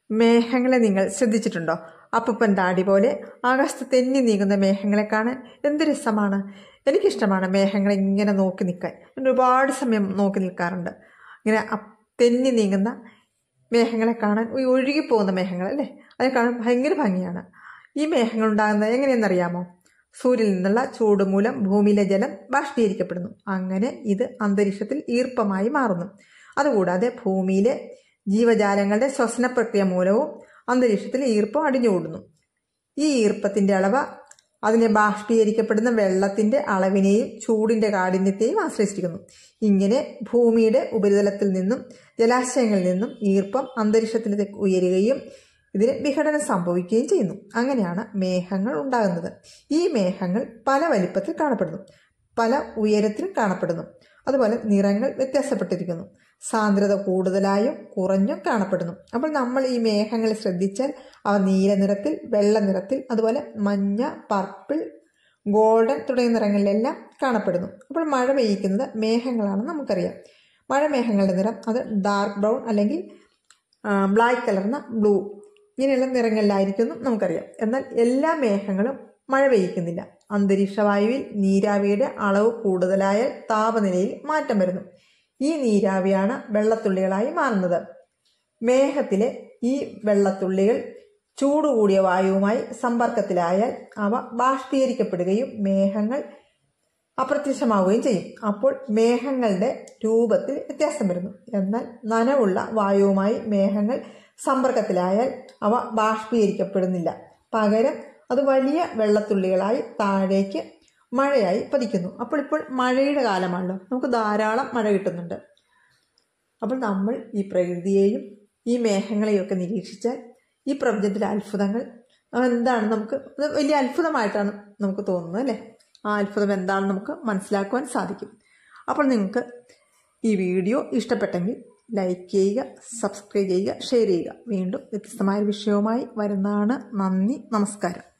മേഘങ്ങളെ നിങ്ങൾ ശ്രദ്ധിച്ചിട്ടുണ്ടോ അപ്പൂപ്പൻ താടി പോലെ ആകാശത്ത് തെന്നി നീങ്ങുന്ന മേഘങ്ങളെ കാണാൻ എന്ത് രസമാണ് എനിക്കിഷ്ടമാണ് മേഘങ്ങളെ ഇങ്ങനെ നോക്കി നിൽക്കാൻ ഞാൻ ഒരുപാട് സമയം നോക്കി നിൽക്കാറുണ്ട് ഇങ്ങനെ അപ്- തെന്നി നീങ്ങുന്ന മേഘങ്ങളെ കാണാൻ ഈ ഒഴുകിപ്പോകുന്ന മേഘങ്ങൾ അല്ലേ അത് കാണാൻ ഭയങ്കര ഭംഗിയാണ് ഈ മേഘങ്ങൾ ഉണ്ടാകുന്നത് എങ്ങനെയെന്നറിയാമോ സൂര്യനിൽ നിന്നുള്ള ചൂട് മൂലം ഭൂമിയിലെ ജലം ബാഷ്പീകരിക്കപ്പെടുന്നു അങ്ങനെ ഇത് അന്തരീക്ഷത്തിൽ ഈർപ്പമായി മാറുന്നു അതുകൂടാതെ ഭൂമിയിലെ ജീവജാലങ്ങളുടെ ശ്വസന പ്രക്രിയ മൂലവും അന്തരീക്ഷത്തിൽ ഈർപ്പം അടിഞ്ഞുകൂടുന്നു ഈ ഈർപ്പത്തിന്റെ അളവ് അതിനെ ബാഷ്പീകരിക്കപ്പെടുന്ന വെള്ളത്തിന്റെ അളവിനെയും ചൂടിന്റെ കാഠിന്യത്തെയും ആശ്രയിച്ചിരിക്കുന്നു ഇങ്ങനെ ഭൂമിയുടെ ഉപരിതലത്തിൽ നിന്നും ജലാശയങ്ങളിൽ നിന്നും ഈർപ്പം അന്തരീക്ഷത്തിലേക്ക് ഉയരുകയും ഇതിന് വിഘടനം സംഭവിക്കുകയും ചെയ്യുന്നു അങ്ങനെയാണ് മേഘങ്ങൾ ഉണ്ടാകുന്നത് ഈ മേഘങ്ങൾ പല വലിപ്പത്തിൽ കാണപ്പെടുന്നു പല ഉയരത്തിലും കാണപ്പെടുന്നു അതുപോലെ നിറങ്ങൾ വ്യത്യാസപ്പെട്ടിരിക്കുന്നു സാന്ദ്രത കൂടുതലായും കുറഞ്ഞും കാണപ്പെടുന്നു അപ്പോൾ നമ്മൾ ഈ മേഘങ്ങളെ ശ്രദ്ധിച്ചാൽ അവ നീല നിറത്തിൽ വെള്ള നിറത്തിൽ അതുപോലെ മഞ്ഞ പർപ്പിൾ ഗോൾഡൻ തുടങ്ങിയ നിറങ്ങളിലെല്ലാം കാണപ്പെടുന്നു അപ്പോൾ മഴ പെയ്യിക്കുന്നത് മേഘങ്ങളാണെന്ന് നമുക്കറിയാം മഴ മേഘങ്ങളുടെ നിറം അത് ഡാർക്ക് ബ്രൗൺ അല്ലെങ്കിൽ ബ്ലാക്ക് കലർന്ന ബ്ലൂ ഇങ്ങനെയുള്ള നിറങ്ങളിലായിരിക്കും നമുക്കറിയാം എന്നാൽ എല്ലാ മേഘങ്ങളും മഴ പെയ്യിക്കുന്നില്ല അന്തരീക്ഷ വായുവിൽ നീരാവിയുടെ അളവ് കൂടുതലായാൽ താപനിലയിൽ മാറ്റം വരുന്നു ഈ നീരാവിയാണ് വെള്ളത്തുള്ളികളായി മാറുന്നത് മേഘത്തിലെ ഈ വെള്ളത്തുള്ളികൾ ചൂട് കൂടിയ വായുവുമായി സമ്പർക്കത്തിലായാൽ അവ ബാഷ്പീകരിക്കപ്പെടുകയും മേഘങ്ങൾ അപ്രത്യക്ഷമാവുകയും ചെയ്യും അപ്പോൾ മേഘങ്ങളുടെ രൂപത്തിൽ വ്യത്യാസം വരുന്നു എന്നാൽ നനവുള്ള വായുവുമായി മേഘങ്ങൾ സമ്പർക്കത്തിലായാൽ അവ ബാഷ്പീകരിക്കപ്പെടുന്നില്ല പകരം അത് വലിയ വെള്ളത്തുള്ളികളായി താഴേക്ക് മഴയായി പതിക്കുന്നു അപ്പോൾ ഇപ്പോൾ മഴയുടെ കാലമാണല്ലോ നമുക്ക് ധാരാളം മഴ കിട്ടുന്നുണ്ട് അപ്പോൾ നമ്മൾ ഈ പ്രകൃതിയെയും ഈ മേഘങ്ങളെയും ഒക്കെ നിരീക്ഷിച്ചാൽ ഈ പ്രപഞ്ചത്തിലെ അത്ഭുതങ്ങൾ എന്താണ് നമുക്ക് അത് വലിയ അത്ഭുതമായിട്ടാണ് നമുക്ക് തോന്നുന്നത് അല്ലേ ആ അത്ഭുതം എന്താണെന്ന് നമുക്ക് മനസ്സിലാക്കുവാൻ സാധിക്കും അപ്പോൾ നിങ്ങൾക്ക് ഈ വീഡിയോ ഇഷ്ടപ്പെട്ടെങ്കിൽ ലൈക്ക് ചെയ്യുക സബ്സ്ക്രൈബ് ചെയ്യുക ഷെയർ ചെയ്യുക വീണ്ടും വ്യത്യസ്തമായ വിഷയവുമായി വരുന്നതാണ് നന്ദി നമസ്കാരം